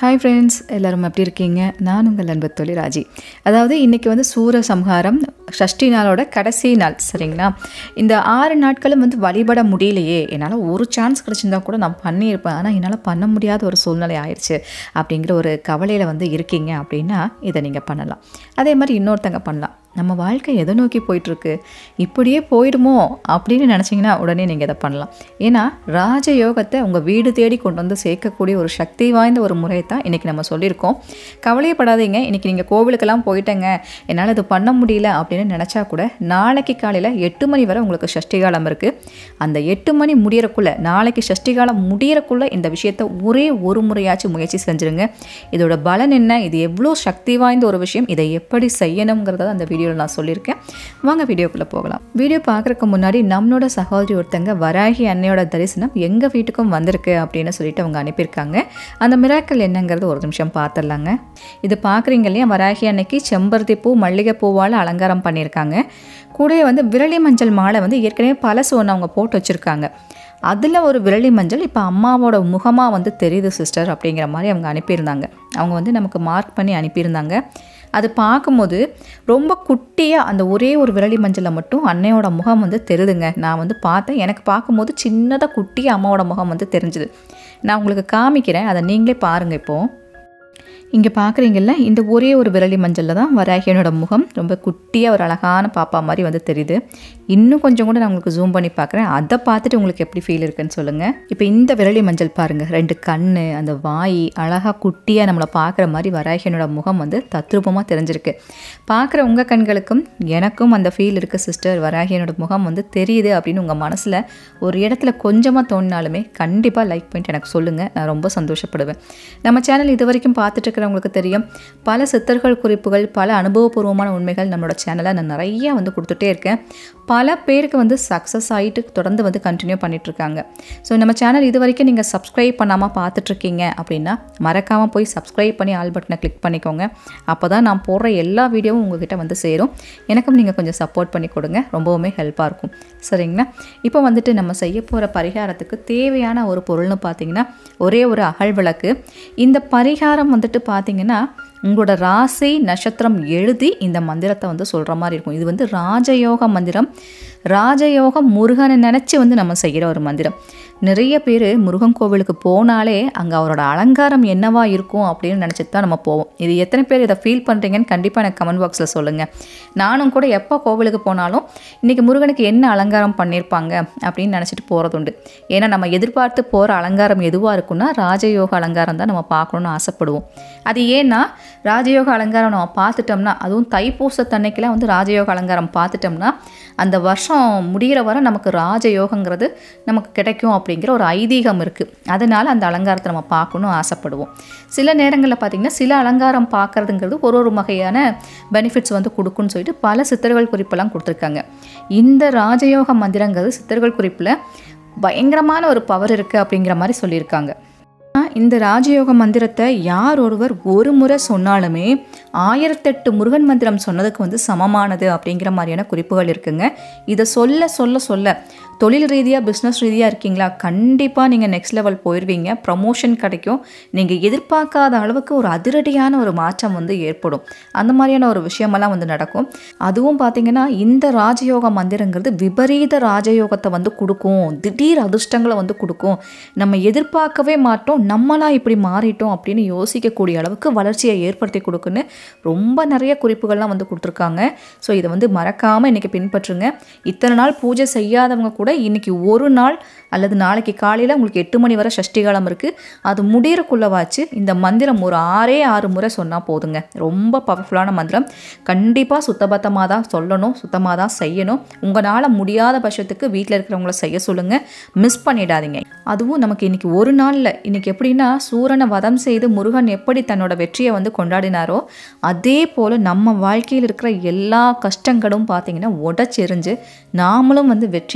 hi friends எல்லாரும் எப்படி இருக்கீங்க நான் உங்கள் அன்பு தொழில் ராஜி அதாவது இன்றைக்கி வந்து சூர சம்ஹாரம் ஷஷ்டி நாளோட கடைசி நாள் சரிங்களா இந்த ஆறு நாட்களும் வந்து வழிபட முடியலையே என்னால் ஒரு சான்ஸ் கிடச்சிருந்தா கூட நான் பண்ணியிருப்பேன் ஆனால் என்னால் பண்ண முடியாத ஒரு சூழ்நிலை ஆயிடுச்சு அப்படிங்கிற ஒரு கவலையில் வந்து இருக்கீங்க அப்படின்னா இதை நீங்கள் பண்ணலாம் அதே மாதிரி இன்னொருத்தங்க பண்ணலாம் நம்ம வாழ்க்கை எதை நோக்கி போயிட்டுருக்கு இப்படியே போயிடுமோ அப்படின்னு நினச்சிங்கன்னா உடனே நீங்கள் இதை பண்ணலாம் ஏன்னா ராஜயோகத்தை உங்கள் வீடு தேடி கொண்டு வந்து சேர்க்கக்கூடிய ஒரு சக்தி வாய்ந்த ஒரு முறையை தான் இன்றைக்கி நம்ம சொல்லியிருக்கோம் கவலையப்படாதீங்க இன்றைக்கி நீங்கள் கோவிலுக்கெல்லாம் போயிட்டேங்க என்னால் இது பண்ண முடியல அப்படின்னு நினச்சா கூட நாளைக்கு காலையில் எட்டு மணி வரை உங்களுக்கு சஷ்டி காலம் இருக்குது அந்த எட்டு மணி முடியறக்குள்ளே நாளைக்கு சஷ்டி காலம் முடியறக்குள்ளே இந்த விஷயத்தை ஒரே ஒரு முறையாச்சும் முயற்சி செஞ்சுருங்க இதோட பலன் என்ன இது எவ்வளோ சக்தி வாய்ந்த ஒரு விஷயம் இதை எப்படி செய்யணுங்கிறத அந்த வீடியோவில் நான் சொல்லியிருக்கேன் வாங்க வீடியோக்குள்ளே போகலாம் வீடியோ பார்க்குறதுக்கு முன்னாடி நம்மளோட சகோதரி ஒருத்தங்க வராகி அன்னையோட தரிசனம் எங்கள் வீட்டுக்கும் வந்திருக்கு அப்படின்னு சொல்லிட்டு அவங்க அனுப்பியிருக்காங்க அந்த மிராக்கள் என்னங்கிறது ஒரு நிமிஷம் பார்த்துடலாங்க இது பார்க்குறீங்க இல்லையா வராகி அன்னைக்கு செம்பருத்தி பூ மல்லிகை பூவால் அலங்காரம் பண்ணியிருக்காங்க கூடவே வந்து விரலி மஞ்சள் மாலை வந்து ஏற்கனவே பழசு ஒன்று அவங்க போட்டு வச்சுருக்காங்க அதில் ஒரு விரலி மஞ்சள் இப்போ அம்மாவோட முகமாக வந்து தெரியுது சிஸ்டர் அப்படிங்கிற மாதிரி அவங்க அனுப்பியிருந்தாங்க அவங்க வந்து நமக்கு மார்க் பண்ணி அனுப்பியிருந்தாங்க அது பார்க்கும்போது ரொம்ப குட்டியாக அந்த ஒரே ஒரு விரலி மஞ்சளில் மட்டும் அன்னையோட முகம் வந்து தெரியுதுங்க நான் வந்து பார்த்தேன் எனக்கு பார்க்கும்போது சின்னதாக குட்டியாக அம்மாவோட முகம் வந்து தெரிஞ்சுது நான் உங்களுக்கு காமிக்கிறேன் அதை நீங்களே பாருங்கள் இப்போது இங்கே பார்க்குறீங்கல்ல இந்த ஒரே ஒரு விரலி மஞ்சளில் தான் வராகியனோட முகம் ரொம்ப குட்டியாக ஒரு அழகான பாப்பா மாதிரி வந்து தெரியுது இன்னும் கொஞ்சம் கூட நான் உங்களுக்கு ஜூம் பண்ணி பார்க்குறேன் அதை பார்த்துட்டு உங்களுக்கு எப்படி ஃபீல் இருக்குன்னு சொல்லுங்கள் இப்போ இந்த விரலி மஞ்சள் பாருங்கள் ரெண்டு கண் அந்த வாய் அழகாக குட்டியாக நம்மளை பார்க்குற மாதிரி வராகியனோட முகம் வந்து தத்ரூபமாக தெரிஞ்சிருக்கு பார்க்குற உங்கள் கண்களுக்கும் எனக்கும் அந்த ஃபீல் இருக்குது சிஸ்டர் வராகியனோட முகம் வந்து தெரியுது அப்படின்னு உங்கள் மனசில் ஒரு இடத்துல கொஞ்சமாக தோணினாலுமே கண்டிப்பாக லைக் பண்ணிட்டு எனக்கு சொல்லுங்கள் நான் ரொம்ப சந்தோஷப்படுவேன் நம்ம சேனல் இது வரைக்கும் பார்த்துட்டு இருக்கிறவங்களுக்கு தெரியும் பல சித்தர்கள் குறிப்புகள் பல அனுபவபூர்வமான உண்மைகள் நம்மளோட சேனலை நான் நிறைய வந்து கொடுத்துட்டே இருக்கேன் பல பேருக்கு வந்து சக்ஸஸ் ஆகிட்டு தொடர்ந்து வந்து கண்டினியூ பண்ணிகிட்ருக்காங்க ஸோ நம்ம சேனல் இது வரைக்கும் நீங்கள் சப்ஸ்கிரைப் பண்ணாமல் பார்த்துட்ருக்கீங்க அப்படின்னா மறக்காமல் போய் சப்ஸ்கிரைப் பண்ணி ஆல் பட்டனை கிளிக் பண்ணிக்கோங்க அப்போ தான் நான் போடுற எல்லா வீடியோவும் உங்ககிட்ட வந்து சேரும் எனக்கும் நீங்கள் கொஞ்சம் சப்போர்ட் பண்ணி கொடுங்க ரொம்பவுமே ஹெல்ப்பாக இருக்கும் சரிங்களா இப்போ வந்துட்டு நம்ம செய்ய போகிற பரிகாரத்துக்கு தேவையான ஒரு பொருள்னு பார்த்தீங்கன்னா ஒரே ஒரு அகல் விளக்கு இந்த பரிகாரம் வந்துட்டு பார்த்தீங்கன்னா உங்களோட ராசி நட்சத்திரம் எழுதி இந்த மந்திரத்தை வந்து சொல்கிற மாதிரி இருக்கும் இது வந்து ராஜயோக மந்திரம் ராஜயோகம் முருகனை நினச்சி வந்து நம்ம செய்கிற ஒரு மந்திரம் நிறைய பேர் முருகன் கோவிலுக்கு போனாலே அங்கே அவரோட அலங்காரம் என்னவா இருக்கும் அப்படின்னு நினச்சிட்டு தான் நம்ம போவோம் இது எத்தனை பேர் இதை ஃபீல் பண்ணுறீங்கன்னு கண்டிப்பாக எனக்கு கமெண்ட் பாக்ஸில் சொல்லுங்கள் நானும் கூட எப்போ கோவிலுக்கு போனாலும் இன்றைக்கி முருகனுக்கு என்ன அலங்காரம் பண்ணியிருப்பாங்க அப்படின்னு நினச்சிட்டு போகிறது உண்டு ஏன்னா நம்ம எதிர்பார்த்து போகிற அலங்காரம் எதுவாக இருக்குன்னா ராஜயோக அலங்காரம் தான் நம்ம பார்க்கணுன்னு ஆசைப்படுவோம் அது ஏன்னா ராஜயோக அலங்காரம் நம்ம பார்த்துட்டோம்னா அதுவும் தைப்பூசத்தன்னைக்கெல்லாம் வந்து ராஜயோக அலங்காரம் பார்த்துட்டோம்னா அந்த வருஷம் முடிகிற வரை நமக்கு ராஜயோகங்கிறது நமக்கு கிடைக்கும் அப்படிங்கிற ஒரு ஐதீகம் இருக்குது அதனால் அந்த அலங்காரத்தை நம்ம பார்க்கணும் ஆசைப்படுவோம் சில நேரங்களில் பார்த்திங்கன்னா சில அலங்காரம் பார்க்குறதுங்கிறது ஒரு ஒரு வகையான பெனிஃபிட்ஸ் வந்து கொடுக்குன்னு சொல்லிட்டு பல சித்தர்கள் குறிப்பெல்லாம் கொடுத்துருக்காங்க இந்த ராஜயோக மந்திரங்கிறது சித்தர்கள் குறிப்பில் பயங்கரமான ஒரு பவர் இருக்குது அப்படிங்கிற மாதிரி சொல்லியிருக்காங்க இந்த ராஜயோக மந்திரத்தை யார் ஒருவர் ஒரு முறை சொன்னாலுமே ஆயிரத்தெட்டு முருகன் மந்திரம் சொன்னதுக்கு வந்து சமமானது அப்படிங்கிற மாதிரியான குறிப்புகள் இருக்குங்க இதை சொல்ல சொல்ல சொல்ல தொழில் ரீதியாக பிஸ்னஸ் ரீதியாக இருக்கீங்களா கண்டிப்பாக நீங்கள் நெக்ஸ்ட் லெவல் போயிடுவீங்க ப்ரமோஷன் கிடைக்கும் நீங்கள் எதிர்பார்க்காத அளவுக்கு ஒரு அதிரடியான ஒரு மாற்றம் வந்து ஏற்படும் அந்த மாதிரியான ஒரு விஷயமெல்லாம் வந்து நடக்கும் அதுவும் பார்த்தீங்கன்னா இந்த ராஜயோக மந்திரங்கிறது விபரீத ராஜயோகத்தை வந்து கொடுக்கும் திடீர் அதிர்ஷ்டங்களை வந்து கொடுக்கும் நம்ம எதிர்பார்க்கவே மாட்டோம் நம்மளா இப்படி மாறிட்டோம் அப்படின்னு யோசிக்கக்கூடிய அளவுக்கு வளர்ச்சியை ஏற்படுத்தி கொடுக்குன்னு ரொம்ப நிறைய குறிப்புகள்லாம் வந்து கொடுத்துருக்காங்க ஸோ இதை வந்து மறக்காமல் இன்றைக்கி பின்பற்றுங்க இத்தனை நாள் பூஜை செய்யாதவங்க கூட இன்றைக்கி ஒரு நாள் அல்லது நாளைக்கு காலையில் உங்களுக்கு எட்டு மணி வரை சஷ்டி காலம் இருக்குது அது முடியறக்குள்ளவாச்சு இந்த மந்திரம் ஒரு ஆறே ஆறு முறை சொன்னால் போதுங்க ரொம்ப பவர்ஃபுல்லான மந்திரம் கண்டிப்பாக சுத்தபத்தமாக தான் சொல்லணும் சுத்தமாக தான் செய்யணும் உங்களால் முடியாத பட்சத்துக்கு வீட்டில் இருக்கிறவங்கள செய்ய சொல்லுங்கள் மிஸ் பண்ணிடாதீங்க அதுவும் நமக்கு இன்றைக்கி ஒரு நாளில் இன்றைக்கி எப்படின்னா சூரனை வதம் செய்து முருகன் எப்படி தன்னோட வெற்றியை வந்து கொண்டாடினாரோ அதே போல் நம்ம வாழ்க்கையில் இருக்கிற எல்லா கஷ்டங்களும் பார்த்திங்கன்னா உடச்செறிஞ்சு நாமளும் வந்து வெற்றிகளை வந்து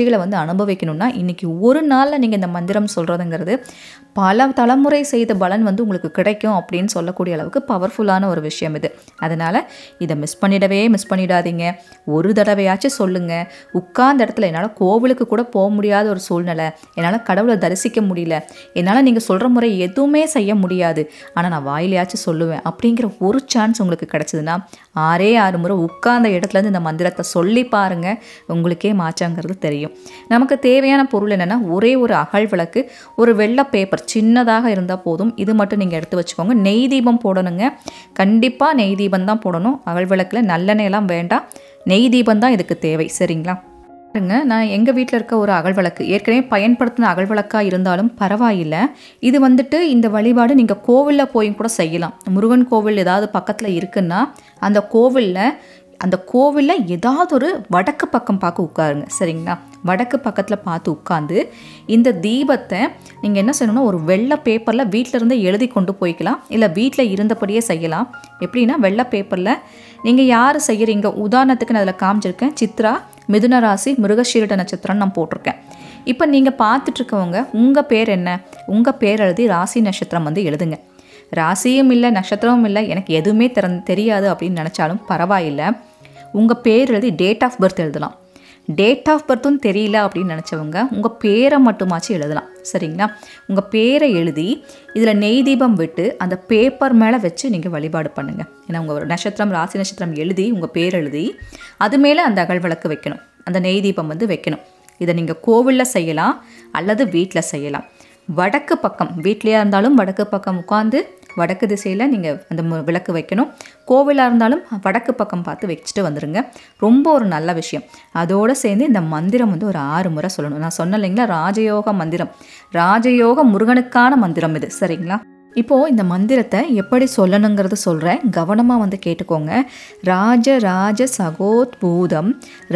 அனுபவிக்கணும்னா இன்றைக்கி ஒரு நாளில் நீங்கள் இந்த மந்திரம் சொல்கிறதுங்கிறது பல தலைமுறை செய்த பலன் வந்து உங்களுக்கு கிடைக்கும் அப்படின்னு சொல்லக்கூடிய அளவுக்கு பவர்ஃபுல்லான ஒரு விஷயம் இது அதனால் இதை மிஸ் பண்ணிடவே மிஸ் பண்ணிடாதீங்க ஒரு தடவையாச்சும் சொல்லுங்கள் உட்கார்ந்த இடத்துல என்னால் கோவிலுக்கு கூட போக முடியாத ஒரு சூழ்நிலை என்னால் கடவுளை தரிசிக்க முடியல என்னால் நீங்கள் சொல்கிற முறை எதுவுமே செய்ய முடியாது ஆனால் நான் வாயிலையாச்சும் சொல்லுவேன் அப்படிங்கிற ஒரு சான்ஸ் உங்களுக்கு கிடச்சிதுன்னா ஆறே ஆறு முறை உட்கார்ந்த இடத்துலேருந்து இந்த மந்திரத்தை சொல்லி பாருங்கள் உங்களுக்கே மாற்றங்கிறது தெரியும் நமக்கு தேவையான பொருள் என்னென்னா ஒரே ஒரு அகல் விளக்கு ஒரு வெள்ளை பேப்பர் சின்னதாக இருந்தால் போதும் இது மட்டும் நீங்கள் எடுத்து வச்சுக்கோங்க நெய் தீபம் போடணுங்க கண்டிப்பாக நெய் தீபம் தான் போடணும் அகல் விளக்கில் நல்லெண்ணெயெல்லாம் வேண்டாம் நெய் தீபம் தான் இதுக்கு தேவை சரிங்களா பாருங்க நான் எங்கள் வீட்டில் இருக்க ஒரு அகல் விளக்கு ஏற்கனவே பயன்படுத்தின அகல் விளக்காக இருந்தாலும் பரவாயில்லை இது வந்துட்டு இந்த வழிபாடு நீங்கள் கோவிலில் போய் கூட செய்யலாம் முருகன் கோவில் ஏதாவது பக்கத்தில் இருக்குன்னா அந்த கோவிலில் அந்த கோவிலில் ஏதாவது ஒரு வடக்கு பக்கம் பார்க்க உட்காருங்க சரிங்களா வடக்கு பக்கத்தில் பார்த்து உட்காந்து இந்த தீபத்தை நீங்கள் என்ன செய்யணும்னா ஒரு வெள்ளை பேப்பரில் வீட்டில் இருந்து எழுதி கொண்டு போய்க்கலாம் இல்லை வீட்டில் இருந்தபடியே செய்யலாம் எப்படின்னா வெள்ளை பேப்பரில் நீங்கள் யார் செய்கிறீங்க உதாரணத்துக்கு நான் அதில் காமிச்சிருக்கேன் சித்ரா மிதுன ராசி மிருகஷீரட நட்சத்திரம் நான் போட்டிருக்கேன் இப்போ நீங்கள் பார்த்துட்ருக்கவங்க உங்கள் பேர் என்ன உங்கள் பேர் எழுதி ராசி நட்சத்திரம் வந்து எழுதுங்க ராசியும் இல்லை நட்சத்திரமும் இல்லை எனக்கு எதுவுமே திறன் தெரியாது அப்படின்னு நினச்சாலும் பரவாயில்லை உங்கள் பேர் எழுதி டேட் ஆஃப் பர்த் எழுதலாம் டேட் ஆஃப் பர்த்தும் தெரியல அப்படின்னு நினச்சவங்க உங்கள் பேரை மட்டுமாச்சும் எழுதலாம் சரிங்களா உங்கள் பேரை எழுதி இதில் நெய் தீபம் விட்டு அந்த பேப்பர் மேலே வச்சு நீங்கள் வழிபாடு பண்ணுங்கள் ஏன்னா உங்கள் நட்சத்திரம் ராசி நட்சத்திரம் எழுதி உங்கள் பேர் எழுதி அது மேலே அந்த அகல் விளக்கு வைக்கணும் அந்த நெய் தீபம் வந்து வைக்கணும் இதை நீங்கள் கோவிலில் செய்யலாம் அல்லது வீட்டில் செய்யலாம் வடக்கு பக்கம் வீட்லேயா இருந்தாலும் வடக்கு பக்கம் உட்காந்து வடக்கு திசையில் நீங்கள் அந்த மு- விளக்கு வைக்கணும் கோவிலாக இருந்தாலும் வடக்கு பக்கம் பார்த்து வச்சுட்டு வந்துடுங்க ரொம்ப ஒரு நல்ல விஷயம் அதோடு சேர்ந்து இந்த மந்திரம் வந்து ஒரு ஆறு முறை சொல்லணும் நான் சொன்னேன் இல்லைங்களா ராஜயோக மந்திரம் ராஜயோக முருகனுக்கான மந்திரம் இது சரிங்களா இப்போது இந்த மந்திரத்தை எப்படி சொல்லணுங்கிறது சொல்கிறேன் கவனமாக வந்து கேட்டுக்கோங்க ராஜ ராஜ சகோத்பூதம்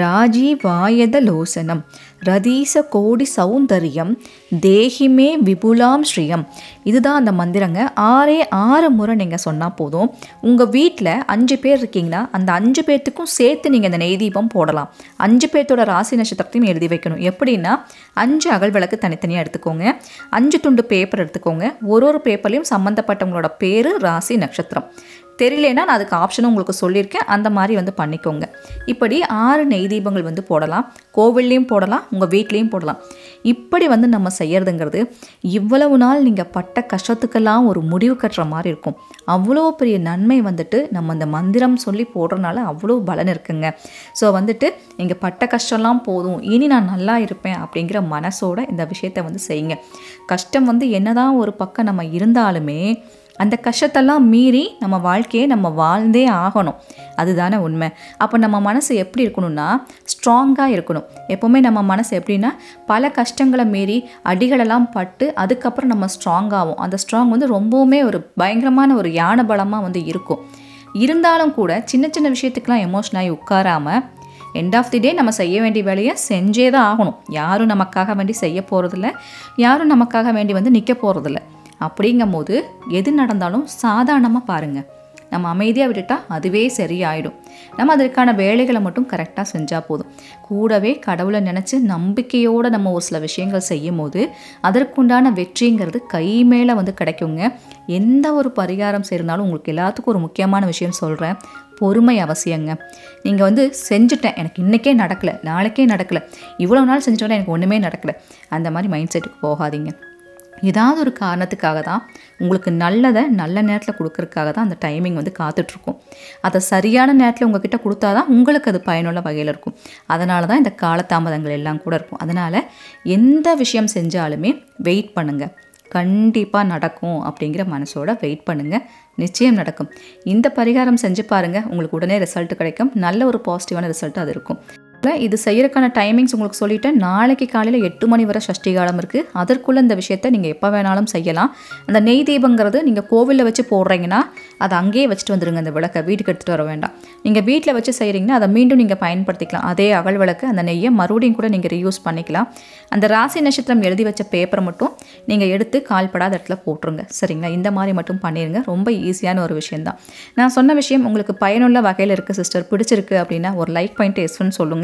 ராஜீவாயத லோசனம் ரதீச கோடி சௌந்தரியம் தேஹிமே விபுலாம் ஸ்ரீயம் இதுதான் அந்த மந்திரங்க ஆறே ஆறு முறை நீங்கள் சொன்னால் போதும் உங்கள் வீட்டில் அஞ்சு பேர் இருக்கீங்கன்னா அந்த அஞ்சு பேர்த்துக்கும் சேர்த்து நீங்கள் இந்த நெய் தீபம் போடலாம் அஞ்சு பேர்த்தோட ராசி நட்சத்திரத்தையும் எழுதி வைக்கணும் எப்படின்னா அஞ்சு அகல் விளக்கு தனித்தனியாக எடுத்துக்கோங்க அஞ்சு துண்டு பேப்பர் எடுத்துக்கோங்க ஒரு ஒரு பேப்பர்லையும் சம்மந்தப்பட்டவங்களோட பேர் ராசி நட்சத்திரம் தெரியலனா நான் அதுக்கு ஆப்ஷனும் உங்களுக்கு சொல்லியிருக்கேன் அந்த மாதிரி வந்து பண்ணிக்கோங்க இப்படி ஆறு நெய் தீபங்கள் வந்து போடலாம் கோவில்லையும் போடலாம் உங்கள் வீட்லேயும் போடலாம் இப்படி வந்து நம்ம செய்யறதுங்கிறது இவ்வளவு நாள் நீங்கள் பட்ட கஷ்டத்துக்கெல்லாம் ஒரு முடிவு கட்டுற மாதிரி இருக்கும் அவ்வளோ பெரிய நன்மை வந்துட்டு நம்ம அந்த மந்திரம் சொல்லி போடுறதுனால அவ்வளோ பலன் இருக்குங்க ஸோ வந்துட்டு நீங்கள் பட்ட கஷ்டம்லாம் போதும் இனி நான் நல்லா இருப்பேன் அப்படிங்கிற மனசோட இந்த விஷயத்தை வந்து செய்யுங்க கஷ்டம் வந்து என்னதான் ஒரு பக்கம் நம்ம இருந்தாலுமே அந்த கஷ்டத்தெல்லாம் மீறி நம்ம வாழ்க்கையை நம்ம வாழ்ந்தே ஆகணும் அதுதானே உண்மை அப்போ நம்ம மனசு எப்படி இருக்கணும்னா ஸ்ட்ராங்காக இருக்கணும் எப்போவுமே நம்ம மனசு எப்படின்னா பல கஷ்டங்களை மீறி அடிகளெல்லாம் பட்டு அதுக்கப்புறம் நம்ம ஸ்ட்ராங் ஆகும் அந்த ஸ்ட்ராங் வந்து ரொம்பவுமே ஒரு பயங்கரமான ஒரு யானை பலமாக வந்து இருக்கும் இருந்தாலும் கூட சின்ன சின்ன விஷயத்துக்கெலாம் எமோஷன் ஆகி உட்காராமல் எண்ட் ஆஃப் தி டே நம்ம செய்ய வேண்டிய வேலையை செஞ்சே தான் ஆகணும் யாரும் நமக்காக வேண்டி செய்ய போகிறதில்ல யாரும் நமக்காக வேண்டி வந்து நிற்க போகிறதில்ல அப்படிங்கும்போது எது நடந்தாலும் சாதாரணமாக பாருங்கள் நம்ம அமைதியாக விட்டுட்டா அதுவே சரியாயிடும் நம்ம அதற்கான வேலைகளை மட்டும் கரெக்டாக செஞ்சால் போதும் கூடவே கடவுளை நினச்சி நம்பிக்கையோடு நம்ம ஒரு சில விஷயங்கள் செய்யும் போது அதற்குண்டான வெற்றிங்கிறது கை மேலே வந்து கிடைக்குங்க எந்த ஒரு பரிகாரம் செய்யறனாலும் உங்களுக்கு எல்லாத்துக்கும் ஒரு முக்கியமான விஷயம் சொல்கிறேன் பொறுமை அவசியங்க நீங்கள் வந்து செஞ்சுட்டேன் எனக்கு இன்றைக்கே நடக்கலை நாளைக்கே நடக்கலை இவ்வளோ நாள் செஞ்சுட்டோன்னா எனக்கு ஒன்றுமே நடக்கலை அந்த மாதிரி மைண்ட் செட்டுக்கு போகாதீங்க ஏதாவது ஒரு காரணத்துக்காக தான் உங்களுக்கு நல்லதை நல்ல நேரத்தில் கொடுக்கறதுக்காக தான் அந்த டைமிங் வந்து காத்துட்ருக்கும் அதை சரியான நேரத்தில் உங்ககிட்ட கொடுத்தா தான் உங்களுக்கு அது பயனுள்ள வகையில் இருக்கும் அதனால தான் இந்த காலதாமதங்கள் எல்லாம் கூட இருக்கும் அதனால் எந்த விஷயம் செஞ்சாலுமே வெயிட் பண்ணுங்கள் கண்டிப்பாக நடக்கும் அப்படிங்கிற மனசோட வெயிட் பண்ணுங்கள் நிச்சயம் நடக்கும் இந்த பரிகாரம் செஞ்சு பாருங்கள் உங்களுக்கு உடனே ரிசல்ட் கிடைக்கும் நல்ல ஒரு பாசிட்டிவான ரிசல்ட் அது இருக்கும் இல்ல, இது செய்யறதுக்கான டைமிங்ஸ் உங்களுக்கு சொல்லிட்டேன் நாளைக்கு காலையில் எட்டு மணி வரை சஷ்டி காலம் இருக்குது அதற்குள்ளே இந்த விஷயத்தை நீங்கள் எப்போ வேணாலும் செய்யலாம் அந்த நெய் தீபங்கிறது நீங்கள் கோவிலில் வச்சு போடுறீங்கன்னா அதை அங்கேயே வச்சுட்டு வந்துடுங்க அந்த விளக்கை வீட்டுக்கு எடுத்துகிட்டு வர வேண்டாம் நீங்கள் வீட்டில் வச்சு செய்கிறீங்கன்னா அதை மீண்டும் நீங்கள் பயன்படுத்திக்கலாம் அதே அகல் விளக்கு அந்த நெய்யை மறுபடியும் கூட நீங்கள் ரீயூஸ் பண்ணிக்கலாம் அந்த ராசி நட்சத்திரம் எழுதி வச்ச பேப்பரை மட்டும் நீங்கள் எடுத்து கால்படாத இடத்துல போட்டுருங்க சரிங்களா இந்த மாதிரி மட்டும் பண்ணிடுங்க ரொம்ப ஈஸியான ஒரு விஷயம்தான் நான் சொன்ன விஷயம் உங்களுக்கு பயனுள்ள வகையில் இருக்குது சிஸ்டர் பிடிச்சிருக்கு அப்படின்னா ஒரு லைக் பாயிண்ட் எஸ்ன்னு சொல்லுங்கள்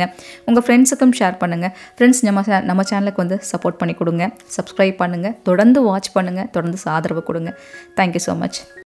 பண்ணுங்கள் உங்கள் ஃப்ரெண்ட்ஸுக்கும் ஷேர் பண்ணுங்கள் ஃப்ரெண்ட்ஸ் நம்ம channel- நம்ம சேனலுக்கு வந்து சப்போர்ட் பண்ணி கொடுங்க சப்ஸ்கிரைப் பண்ணுங்கள் தொடர்ந்து வாட்ச் பண்ணுங்கள் தொடர்ந்து ஆதரவு கொடுங்க தேங்க்யூ ஸோ மச்